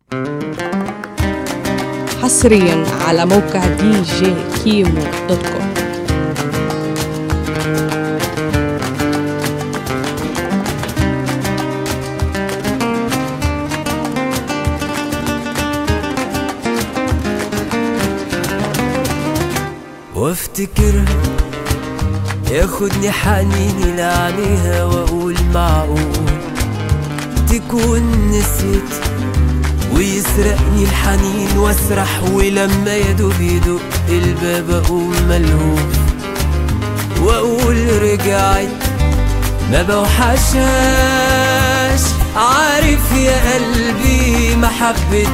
حصريا على موقع دي جي كيمو دوت كوم وافتكر ياخدني حنيني لعينيها واقول معقول تكون نسيت ويسرقني الحنين واسرح ولما يدوب يدق الباب اقوم ملهوف واقول رجعت ما بوحشهاش عارف يا قلبي ما حبتناش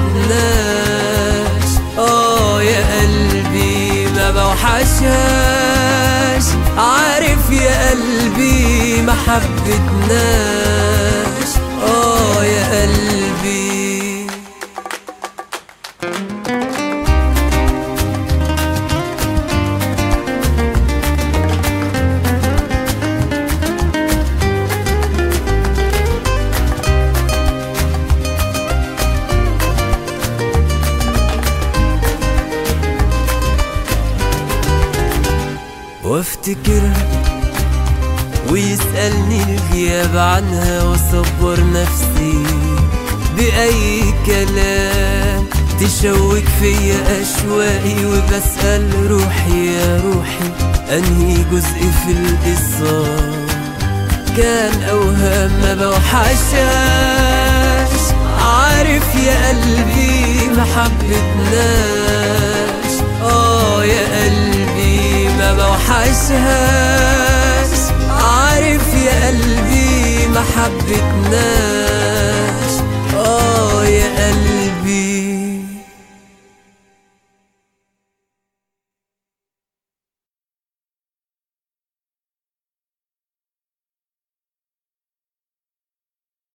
اه يا قلبي ما بوحشهاش عارف يا قلبي ما حبتناش اه يا قلبي وافتكرها ويسألني الغياب عنها واصبر نفسي بأي كلام تشوك فيا أشواقي وبسأل روحي يا روحي أنهي جزء في القصة كان أوهام ما بوحشاش عارف يا قلبي ما حبتناش آه يا قلبي ما بوحشهاش عارف يا قلبي ما حبتناش